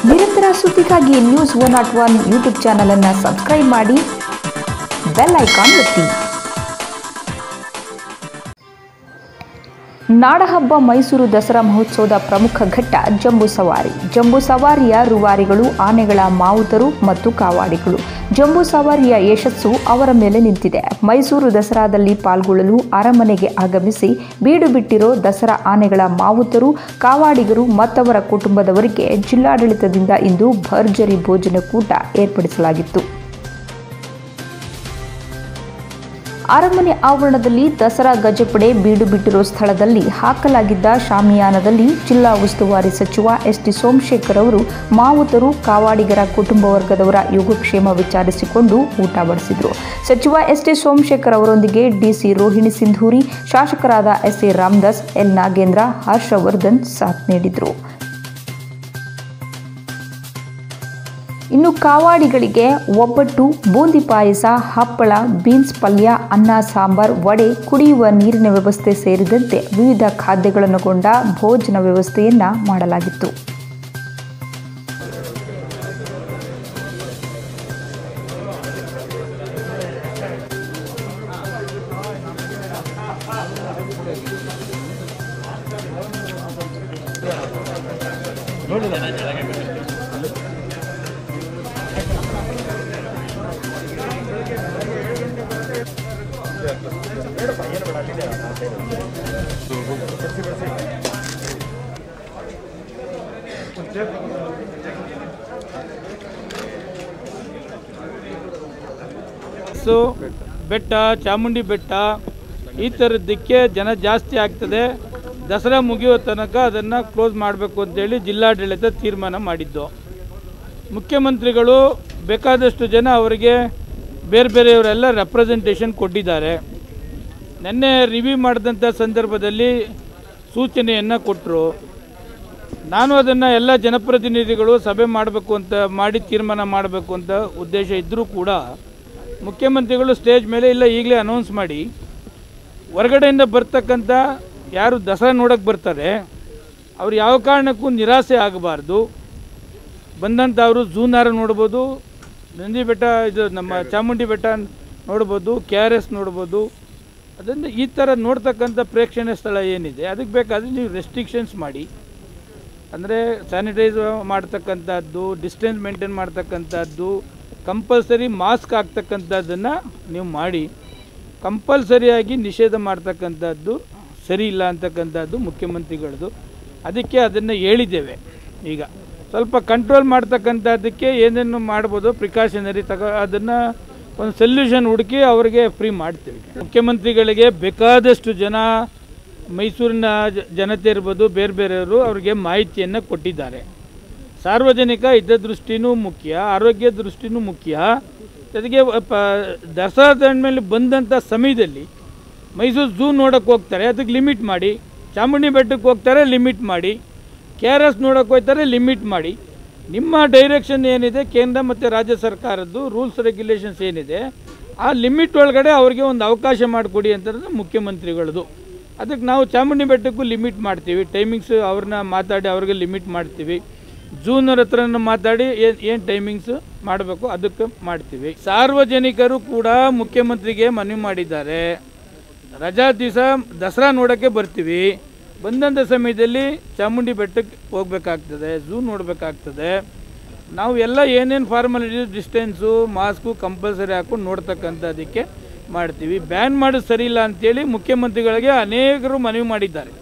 ನಿರಂತರ ಸುದ್ದಿಗಾಗಿ news one not one YouTube ಚಾನಲನ್ನು ಸಬ್ಸ್ಕ್ರೈಬ್ ಮಾಡಿ ಬೆಲ್ ಐಕಾನ್ ಒತ್ತಿ ನಾಡಹಬ್ಬ ಮೈಸೂರು ದಸರಾ ಮಹೋತ್ಸವದ ಪ್ರಮುಖ ಘಟ್ಟ ಜಂಬೂ ಸವಾರಿ ಜಂಬೂ ಸವಾರಿಯ ರೂವಾರಿಗಳು ಆನೆಗಳ ಮಾವುತರು ಮತ್ತು ಕಾವಾಡಿಗಳು ಜಂಬೂ ಸವಾರಿಯ ಯಶಸ್ಸು ಅವರ ಮೇಲೆ ನಿಂತಿದೆ ಮೈಸೂರು ದಸರಾದಲ್ಲಿ ಪಾಲ್ಗೊಳ್ಳಲು ಅರಮನೆಗೆ ಆಗಮಿಸಿ ಬೀಡು ಬಿಟ್ಟಿರೋ ದಸರಾ ಆನೆಗಳ ಮಾವುತರು ಕಾವಾಡಿಗರು ಮತ್ತವರ ಕುಟುಂಬದವರಿಗೆ ಜಿಲ್ಲಾಡಳಿತದಿಂದ ಇಂದು ಭರ್ಜರಿ ಭೋಜನ ಕೂಟ ಏರ್ಪಡಿಸಲಾಗಿತ್ತು ಅರಮನೆ ಆವರಣದಲ್ಲಿ ದಸರಾ ಗಜಪಡೆ ಬೀಡು ಬಿಟ್ಟಿರೋ ಸ್ಥಳದಲ್ಲಿ ಹಾಕಲಾಗಿದ್ದ ಶಾಮಿಯಾನದಲ್ಲಿ ಜಿಲ್ಲಾ ಉಸ್ತುವಾರಿ ಸಚಿವ ಎಸ್ ಟಿ ಸೋಮಶೇಖರ್ ಅವರು ಮಾವುತರು ಕಾವಾಡಿಗರ ಕುಟುಂಬ ವರ್ಗದವರ ಯೋಗಕ್ಷೇಮ ವಿಚಾರಿಸಿಕೊಂಡು ಊಟ ಬಡಿಸಿದರು ಸಚಿವ ಎಸ್ ಟಿ ಸೋಮಶೇಖರ್ ಅವರೊಂದಿಗೆ ಡಿಸಿ ರೋಹಿಣಿ ಸಿಂಧೂರಿ ಶಾಸಕರಾದ S A Ramdas L Nagendra Harshavardhan ಸಾಥ್ ನೀಡಿದರು ಇನ್ನು ಕಾವಾಡಿಗಳಿಗೆ ಒಬ್ಬಟ್ಟು ಬೂಂದಿ ಪಾಯಸ ಹಪ್ಪಳ ಬೀನ್ಸ್ ಪಲ್ಯ ಅನ್ನ ಸಾಂಬಾರ್ ವಡೆ ಕುಡಿಯುವ ನೀರಿನ ವ್ಯವಸ್ಥೆ ಸೇರಿದಂತೆ ವಿವಿಧ ಖಾದ್ಯಗಳನ್ನೊಳಗೊಂಡ ಭೋಜನ ವ್ಯವಸ್ಥೆಯನ್ನ ಮಾಡಲಾಗಿತ್ತು ಸೊ ಬೆಟ್ಟ ಚಾಮುಂಡಿ ಬೆಟ್ಟ ಈ ಥರದ್ದಕ್ಕೆ ಜನ ಜಾಸ್ತಿ ಆಗ್ತದೆ ದಸರಾ ಮುಗಿಯೋ ತನಕ ಅದನ್ನು ಕ್ಲೋಸ್ ಮಾಡಬೇಕು ಅಂತೇಳಿ ಜಿಲ್ಲಾಡಳಿತ ತೀರ್ಮಾನ ಮಾಡಿದ್ದು ಮುಖ್ಯಮಂತ್ರಿಗಳು ಬೇಕಾದಷ್ಟು ಜನ ಅವರಿಗೆ ಬೇರೆ ಬೇರೆಯವರೆಲ್ಲ ರೆಪ್ರೆಸೆಂಟೇಷನ್ ಕೊಟ್ಟಿದ್ದಾರೆ ನಿನ್ನೆ ರಿವ್ಯೂ ಮಾಡಿದಂಥ ಸಂದರ್ಭದಲ್ಲಿ ಸೂಚನೆಯನ್ನು ಕೊಟ್ಟರು ನಾನು ಅದನ್ನು ಎಲ್ಲ ಜನಪ್ರತಿನಿಧಿಗಳು ಸಭೆ ಮಾಡಬೇಕು ಅಂತ ಮಾಡಿ ತೀರ್ಮಾನ ಮಾಡಬೇಕು ಅಂತ ಉದ್ದೇಶ ಇದ್ದರೂ ಕೂಡ ಮುಖ್ಯಮಂತ್ರಿಗಳು ಸ್ಟೇಜ್ ಮೇಲೆ ಇಲ್ಲ ಈಗಲೇ ಅನೌನ್ಸ್ ಮಾಡಿ ಹೊರಗಡೆಯಿಂದ ಬರ್ತಕ್ಕಂಥ ಯಾರು ದಸರಾ ನೋಡೋಕ್ಕೆ ಬರ್ತಾರೆ ಅವ್ರು ಯಾವ ಕಾರಣಕ್ಕೂ ನಿರಾಸೆ ಆಗಬಾರ್ದು ಬಂದಂಥವರು ಝೂನಾರ ನೋಡ್ಬೋದು ನಂದಿ ಬೆಟ್ಟ ಇದು ನಮ್ಮ ಚಾಮುಂಡಿ ಬೆಟ್ಟ ನೋಡ್ಬೋದು ಕೆ ಆರ್ ಎಸ್ ನೋಡ್ಬೋದು ಅದರಿಂದ ಈ ಥರ ನೋಡ್ತಕ್ಕಂಥ ಪ್ರೇಕ್ಷಣೀಯ ಸ್ಥಳ ಏನಿದೆ ಅದಕ್ಕೆ ಬೇಕಾದರೆ ನೀವು ರೆಸ್ಟ್ರಿಕ್ಷನ್ಸ್ ಮಾಡಿ ಅಂದರೆ ಸ್ಯಾನಿಟೈಸ್ ಮಾಡ್ತಕ್ಕಂಥದ್ದು ಡಿಸ್ಟೆನ್ಸ್ ಮೇಂಟೈನ್ ಮಾಡ್ತಕ್ಕಂಥದ್ದು ಕಂಪಲ್ಸರಿ ಮಾಸ್ಕ್ ಹಾಕ್ತಕ್ಕಂಥದ್ದನ್ನು ನೀವು ಮಾಡಿ ಕಂಪಲ್ಸರಿಯಾಗಿ ನಿಷೇಧ ಮಾಡ್ತಕ್ಕಂಥದ್ದು ಸರಿ ಇಲ್ಲ ಅಂತಕ್ಕಂಥದ್ದು ಮುಖ್ಯಮಂತ್ರಿಗಳದ್ದು ಅದಕ್ಕೆ ಅದನ್ನು ಹೇಳಿದ್ದೇವೆ ಈಗ ಸ್ವಲ್ಪ ಕಂಟ್ರೋಲ್ ಮಾಡ್ತಕ್ಕಂಥದ್ದಕ್ಕೆ ಏನೇನು ಮಾಡ್ಬೋದು ಪ್ರಿಕಾಷನರಿ ತಗೋ ಅದನ್ನು ಒಂದು ಸೊಲ್ಯೂಷನ್ ಹುಡುಕಿ ಅವರಿಗೆ ಫ್ರೀ ಮಾಡ್ತೀವಿ ಮುಖ್ಯಮಂತ್ರಿಗಳಿಗೆ ಬೇಕಾದಷ್ಟು ಜನ ಮೈಸೂರಿನ ಜ- ಜನತೆ ಇರ್ಬೋದು ಬೇರೆ ಬೇರೆಯವರು ಅವರಿಗೆ ಮಾಹಿತಿಯನ್ನು ಕೊಟ್ಟಿದ್ದಾರೆ ಸಾರ್ವಜನಿಕ ಹಿತದೃಷ್ಟಿನೂ ಮುಖ್ಯ ಆರೋಗ್ಯ ದೃಷ್ಟಿನೂ ಮುಖ್ಯ ಜೊತೆಗೆ ಪ ದಸರಾ ಮೇಲೆ ಬಂದಂಥ ಸಮಯದಲ್ಲಿ ಮೈಸೂರು ಝೂ ನೋಡೋಕ್ಕೆ ಹೋಗ್ತಾರೆ ಅದಕ್ಕೆ ಲಿಮಿಟ್ ಮಾಡಿ ಚಾಮುಂಡಿ ಬೆಟ್ಟಕ್ಕೆ ಹೋಗ್ತಾರೆ ಲಿಮಿಟ್ ಮಾಡಿ ಕೆ ಆರ್ ಎಸ್ ನೋಡೋಕೆ ಹೋಗ್ತಾರೆ ಲಿಮಿಟ್ ಮಾಡಿ ನಿಮ್ಮ ಡೈರೆಕ್ಷನ್ ಏನಿದೆ ಕೇಂದ್ರ ಮತ್ತು ರಾಜ್ಯ ಸರ್ಕಾರದ್ದು ರೂಲ್ಸ್ ರೆಗ್ಯುಲೇಷನ್ಸ್ ಏನಿದೆ ಆ ಲಿಮಿಟ್ ಒಳಗಡೆ ಅವ್ರಿಗೆ ಒಂದು ಅವಕಾಶ ಮಾಡಿಕೊಡಿ ಅಂತಂದ್ರೆ ಮುಖ್ಯಮಂತ್ರಿಗಳದು ಅದಕ್ಕೆ ನಾವು ಚಾಮುಂಡಿ ಬೆಟ್ಟಕ್ಕೂ ಲಿಮಿಟ್ ಮಾಡ್ತೀವಿ ಟೈಮಿಂಗ್ಸ್ ಅವ್ರನ್ನ ಮಾತಾಡಿ ಅವ್ರಿಗೆ ಲಿಮಿಟ್ ಮಾಡ್ತೀವಿ ಜೂನವ್ರ ಹತ್ರನ ಮಾತಾಡಿ ಏನು ಏನು ಟೈಮಿಂಗ್ಸ್ ಮಾಡಬೇಕು ಅದಕ್ಕೆ ಮಾಡ್ತೀವಿ ಸಾರ್ವಜನಿಕರು ಕೂಡ ಮುಖ್ಯಮಂತ್ರಿಗೆ ಮನವಿ ಮಾಡಿದ್ದಾರೆ ರಜಾ ದಿವಸ ದಸರಾ ನೋಡೋಕ್ಕೆ ಬರ್ತೀವಿ ಬಂದಂಥ ಸಮಯದಲ್ಲಿ ಚಾಮುಂಡಿ ಬೆಟ್ಟಕ್ಕೆ ಹೋಗ್ಬೇಕಾಗ್ತದೆ ಝೂ ನೋಡಬೇಕಾಗ್ತದೆ ನಾವು ಎಲ್ಲ ಏನೇನು ಫಾರ್ಮಾಲಿಟೀಸ್ ಡಿಸ್ಟೆನ್ಸು ಮಾಸ್ಕು ಕಂಪಲ್ಸರಿ ಹಾಕೊಂಡು ನೋಡ್ತಕ್ಕಂಥದ್ದಕ್ಕೆ ಮಾಡ್ತೀವಿ ಬ್ಯಾನ್ ಮಾಡೋದು ಸರಿ ಇಲ್ಲ ಅಂತೇಳಿ ಮುಖ್ಯಮಂತ್ರಿಗಳಿಗೆ ಅನೇಕರು ಮನವಿ ಮಾಡಿದ್ದಾರೆ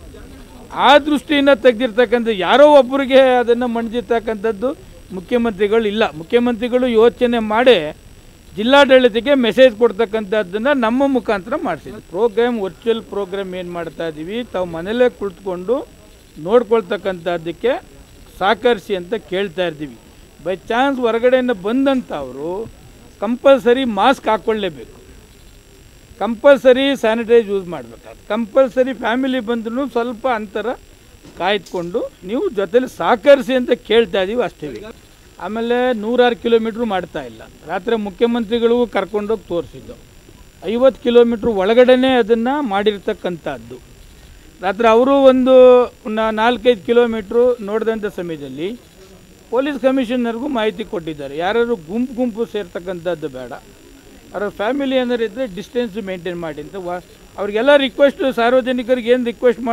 ಆ ದೃಷ್ಟಿಯಿಂದ ತೆಗೆದಿರ್ತಕ್ಕಂಥ ಯಾರೋ ಒಬ್ಬರಿಗೆ ಅದನ್ನು ಮಣಜಿರ್ತಕ್ಕಂಥದ್ದು ಮುಖ್ಯಮಂತ್ರಿಗಳು ಇಲ್ಲ ಮುಖ್ಯಮಂತ್ರಿಗಳು ಯೋಚನೆ ಮಾಡಿ ಜಿಲ್ಲಾಡಳಿತಕ್ಕೆ ಮೆಸೇಜ್ ಕೊಡ್ತಕ್ಕಂಥದ್ದನ್ನು ನಮ್ಮ ಮುಖಾಂತರ ಮಾಡಿಸಿದ್ವಿ ಪ್ರೋಗ್ರಾಮ್ ವರ್ಚುವಲ್ ಪ್ರೋಗ್ರಾಮ್ ಏನು ಮಾಡ್ತಾ ಇದ್ದೀವಿ ತಾವು ಮನೇಲೇ ಕುಳಿತುಕೊಂಡು ನೋಡ್ಕೊಳ್ತಕ್ಕಂಥದ್ದಕ್ಕೆ ಸಹಕರಿಸಿ ಅಂತ ಕೇಳ್ತಾ ಇರ್ತೀವಿ ಬೈ ಚಾನ್ಸ್ ಹೊರಗಡೆಯಿಂದ ಬಂದಂಥವರು ಕಂಪಲ್ಸರಿ ಮಾಸ್ಕ್ ಹಾಕ್ಕೊಳ್ಳೇಬೇಕು ಕಂಪಲ್ಸರಿ ಸ್ಯಾನಿಟೈಸ್ ಯೂಸ್ ಮಾಡಬೇಕಾಗುತ್ತೆ ಕಂಪಲ್ಸರಿ ಫ್ಯಾಮಿಲಿ ಬಂದ್ರೂ ಸ್ವಲ್ಪ ಅಂತರ ಕಾಯ್ದುಕೊಂಡು ನೀವು ಜೊತೆಲಿ ಸಹಕರಿಸಿ ಅಂತ ಕೇಳ್ತಾ ಇದೀವಿ ಅಷ್ಟೇ ಆಮೇಲೆ ನೂರಾರು ಕಿಲೋಮೀಟ್ರ್ ಮಾಡ್ತಾ ಇಲ್ಲ ರಾತ್ರಿ ಮುಖ್ಯಮಂತ್ರಿಗಳಿಗೂ ಕರ್ಕೊಂಡೋಗಿ ತೋರಿಸಿದ್ದು ಐವತ್ತು ಕಿಲೋಮೀಟ್ರ್ ಒಳಗಡೆನೇ ಅದನ್ನು ಮಾಡಿರ್ತಕ್ಕಂಥದ್ದು ರಾತ್ರಿ ಅವರು ಒಂದು ನಾ- ನಾಲ್ಕೈದು ಕಿಲೋಮೀಟ್ರು ನೋಡಿದಂಥ ಸಮಯದಲ್ಲಿ ಪೊಲೀಸ್ ಕಮಿಷನರ್ಗೂ ಮಾಹಿತಿ ಕೊಟ್ಟಿದ್ದಾರೆ ಯಾರು ಗುಂಪು ಗುಂಪು ಸೇರ್ತಕ್ಕಂಥದ್ದು ಬೇಡ ಅವರ ಫ್ಯಾಮಿಲಿ ಏನಾರು ಇದ್ದರೆ ಡಿಸ್ಟೆನ್ಸ್ ಮೇಂಟೈನ್ ಮಾಡಿ ಅಂತ ವಾ ಅವ್ರಿಗೆಲ್ಲ ರಿಕ್ವೆಸ್ಟ್ ಸಾರ್ವಜನಿಕರಿಗೆ ಏನು ರಿಕ್ವೆಸ್ಟ್ ಮಾಡಿ